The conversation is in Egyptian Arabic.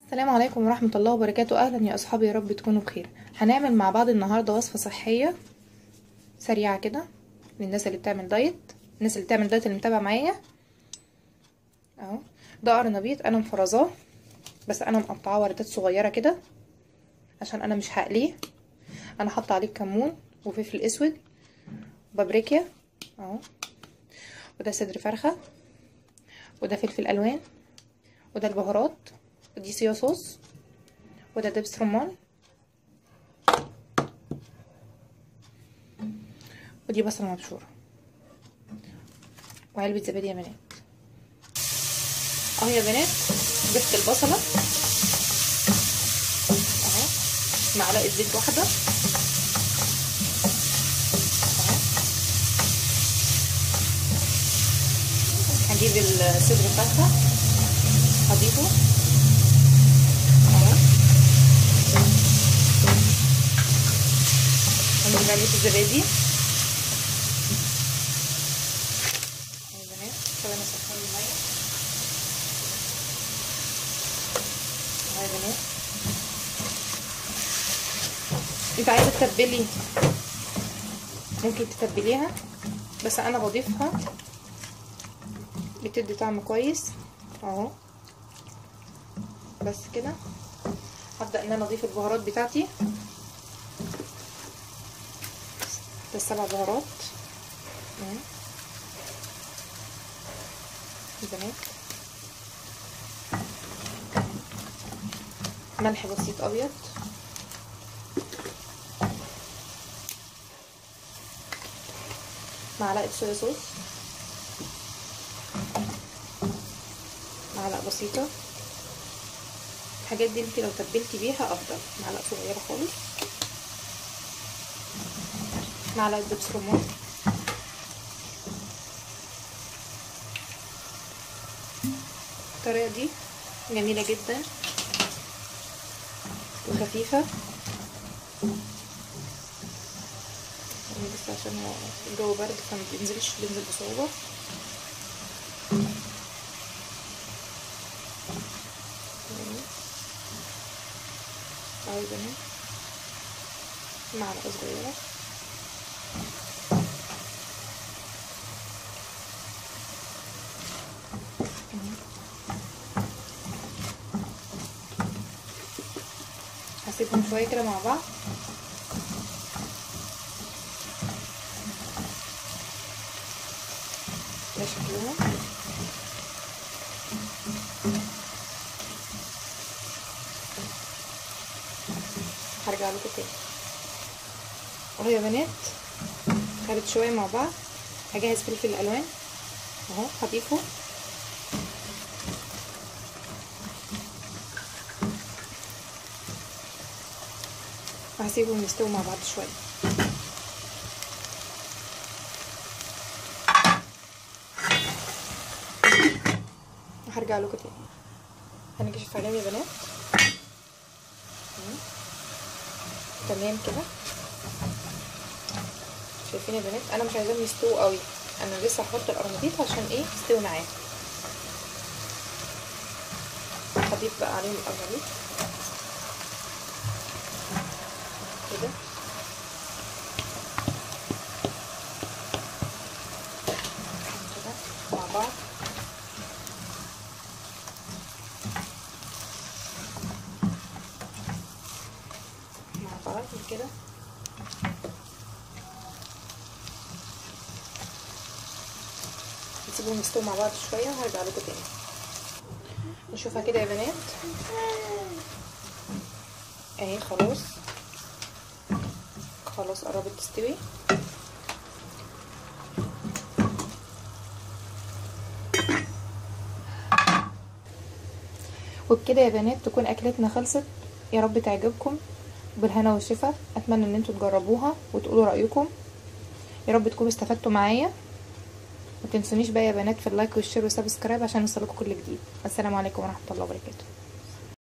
السلام عليكم ورحمة الله وبركاته أهلا يا أصحابي يا رب تكونوا بخير هنعمل مع بعض النهاردة وصفة صحية سريعة كده للناس اللي بتعمل دايت الناس اللي بتعمل دايت اللي متابعة معايا اهو ده قرنبيط أنا مفرزاه بس أنا مقطعاه وردات صغيرة كده عشان أنا مش هقليه أنا حاطة عليه كمون وفلفل أسود وبابريكا اهو وده صدر فرخة وده فلفل ألوان وده البهارات ودي صويا صوص وده دبس رمان ودي بصلة مبشورة وعلبة زبادي يا بنات اهو يا بنات ضفت البصلة اهو معلقة زيت واحدة اهو هجيب الصدر الفرخة هضيفه هنجيب علبة الزبادي يا بنات ثواني اسخن المية اهو يا بنات انت عايزة تتبلي ممكن تتبليها بس انا بضيفها بتدي طعم كويس اهو بس كده هبدأ ان انا اضيف البهارات بتاعتي ده السبع بهارات البنات ملح بسيط ابيض معلقه صويا صوص معلقه بسيطه الحاجات دي انت لو تبلتي بيها افضل معلقه صغيره خالص معلقه دبس رمان الطريقه دي جميله جدا وخفيفه بس عشان هو الجو برد فما بينزلش بينزل بصعوبه اهو بنات معلقه صغيره هسيبهم شويه كده مع بعض ده شكلهم هرجع لكم تاني اهو يا بنات خدت شويه مع بعض هجهز فلفل الالوان اهو هضيفه وهسيبهم يستووا مع بعض شويه وهرجع لكم تاني هنكشف عليهم يا بنات تمام كده شايفين يا بنات انا مش عايزاهم يستووا قوي انا لسه هحط القرنبيط عشان ايه يستوي معايا هضيف بقى عليهم القرنبيط كده كده مع بعض مع بعض كده نسيبهم يستووا مع بعض شويه وهرجع لكم تاني نشوفها كده يا بنات اهي خلاص خلاص قربت تستوي وبكده يا بنات تكون اكلتنا خلصت يا رب تعجبكم بالهنا والشفا اتمنى ان انتوا تجربوها وتقولوا رايكم يا رب تكونوا استفدتوا معايا ما تنسونيش بقى يا بنات في اللايك والشير والسبسكرايب عشان يوصلكم كل جديد السلام عليكم ورحمه الله وبركاته